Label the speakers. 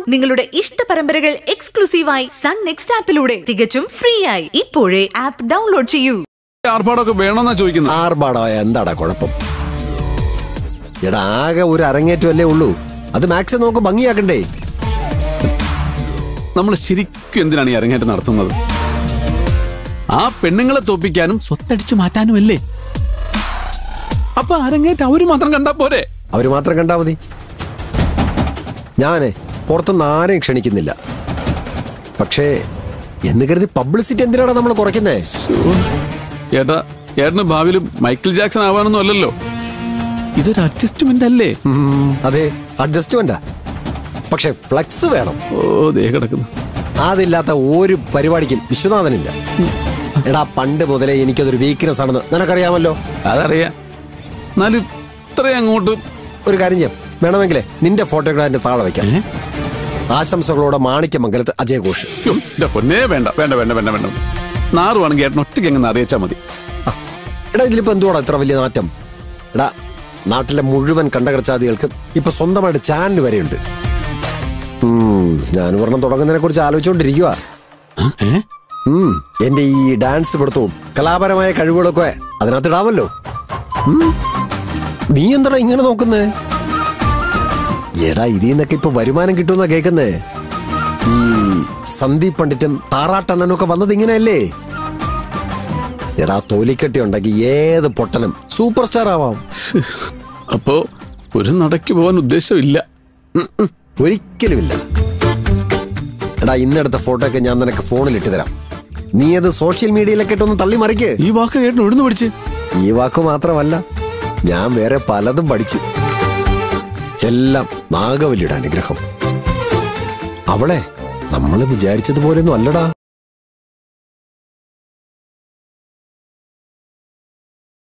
Speaker 1: നിങ്ങളുടെ ഇഷ്ട പരമ്പരകൾ എക്സ്ക്ലൂസീവായി സൺ നെക്സ്റ്റ് ആപ്പിലൂടെ തികച്ചും ഫ്രീ ആയി ഇപ്പോഴേ ആപ്പ് ഡൗൺലോഡ് ചെയ്യൂ
Speaker 2: ആർഭാടമൊക്കെ വേണമെന്നാ ചോദിക്കുന്നത്
Speaker 3: ആർഭാടമായ എന്താടാ കുഴപ്പം എടാ ആകെ ഒരു അരങ്ങേറ്റമല്ലേ ഉള്ളൂ അത് മാക്സ് നോക്ക് ഭംഗിയാക്കണ്ടേ
Speaker 2: നമ്മൾ ശരിക്കും എന്തിനാണ് ഈ അരങ്ങേറ്റം നടത്തുന്നത് ആ പെണ്ണുങ്ങളെ തോപ്പിക്കാനും സ്വത്തടിച്ചു മാറ്റാനും അല്ലേ അപ്പൊ അരങ്ങേറ്റം അവര് മാത്രം കണ്ടാ പോരെ
Speaker 3: അവര് മാത്രം കണ്ടാ മതി ഞാനേ പുറത്തുനിന്ന് ആരെയും ക്ഷണിക്കുന്നില്ല പക്ഷേ എന്ന് കരുതി പബ്ലിസിറ്റി എന്തിനാണ് നമ്മൾ കുറയ്ക്കുന്നേ
Speaker 2: ശ്ശോ. ഏട്ടാ ഏട്ടന് ഭാവിയിലും മൈക്കിൾ ജാക്സൺ ആവാനൊന്നും അല്ലല്ലോ ഇതൊരു അഡ്ജസ്റ്റ്മെന്റ് അല്ലേ
Speaker 3: ഉം, അതെ അഡ്ജസ്റ്റ്മെന്റാ പക്ഷെ ഫ്ലക്സ് വേണം
Speaker 2: ഓ ദേ കിടക്കുന്നു
Speaker 3: അതില്ലാത്ത ഒരു പരിപാടിക്കും വിശ്വനാഥനില്ല എടാ പണ്ട് മുതലേ എനിക്കതൊരു വീക്ക്നെസ് ആണെന്ന് നിനക്കറിയാമല്ലോ
Speaker 2: അതറിയാം എന്നാലും ഇത്രയും അങ്ങോട്ട്
Speaker 3: ഒരു കാര്യം ചെയ്യാം വേണമെങ്കിലേ നിന്റെ ഫോട്ടോഗ്രാഫ് എന്റെ താഴെ വെക്കാം ആശംസകളോടെ മാണിക്യമംഗലത്ത് അജയ് ഘോഷ്
Speaker 2: യ്യോ, എന്റെ പൊന്നേ വേണ്ട വേണ്ട വേണ്ട വേണ്ട വേണ്ട നാറുവാണെങ്കിൽ ഏട്ടൻ ഒറ്റയ്ക്ക് എങ്ങനെ അറിയിച്ചാൽ മതി
Speaker 3: ആ, എടാ ഇതിലിപ്പോ എന്തുവാടാ ഇത്ര വലിയ നാറ്റം എടാ നാട്ടിലെ മുഴുവൻ കണ്ടകടച്ചാദികൾക്കും ഇപ്പൊ സ്വന്തമായിട്ട് ചാനൽ വരെയുണ്ട് ഉം, ഞാൻ ഒരെണ്ണം തുടങ്ങുന്നതിനെ കുറിച്ച് ആലോചിച്ചുകൊണ്ടിരിക്കുക
Speaker 2: ഏ
Speaker 3: എന്റെ ഈ ഡാൻസ് പിടുത്തവും കലാപരമായ കഴിവുകളൊക്കെ അതിനകത്ത് ഇടാമല്ലോ ഉം. നീ എന്താടാ ഇങ്ങനെ നോക്കുന്നേ എടാ ഇതിൽ നിന്നൊക്കെ ഇപ്പൊ വരുമാനം കിട്ടുമെന്നാ കേൾക്കുന്നേ ഈ സന്ദീപ് പണ്ഡിറ്റും താറാട്ടണ്ണനും ഒക്കെ വന്നത് ഇങ്ങനെയല്ലേ എടാ തോലിക്കെട്ടി ഉണ്ടെങ്കിൽ ഏത് പൊട്ടനും സൂപ്പർ സ്റ്റാർ ആവാം
Speaker 2: അപ്പോ ഒരു നടക്ക് പോകാൻ ഉദ്ദേശമില്ല
Speaker 3: ഉം, ഉം, ഒരിക്കലുമില്ല എടാ ഇന്നെടുത്ത ഫോട്ടോ ഒക്കെ ഞാൻ നിനക്ക് ഫോണിൽ ഇട്ട് തരാം നീ അത് സോഷ്യൽ മീഡിയയിലൊക്കെ ഇട്ടൊന്ന് തള്ളി മറിക്ക്
Speaker 2: ഈ വാക്ക് ഏട്ടൻ എഴുന്നു പിടിച്ച്
Speaker 3: ഈ വാക്ക് മാത്രമല്ല ഞാൻ വേറെ പലതും പഠിച്ചു എല്ലാം നാഗവല്ലിയുടെ അനുഗ്രഹം അവളെ നമ്മൾ വിചാരിച്ചതുപോലെയൊന്നും അല്ലടാ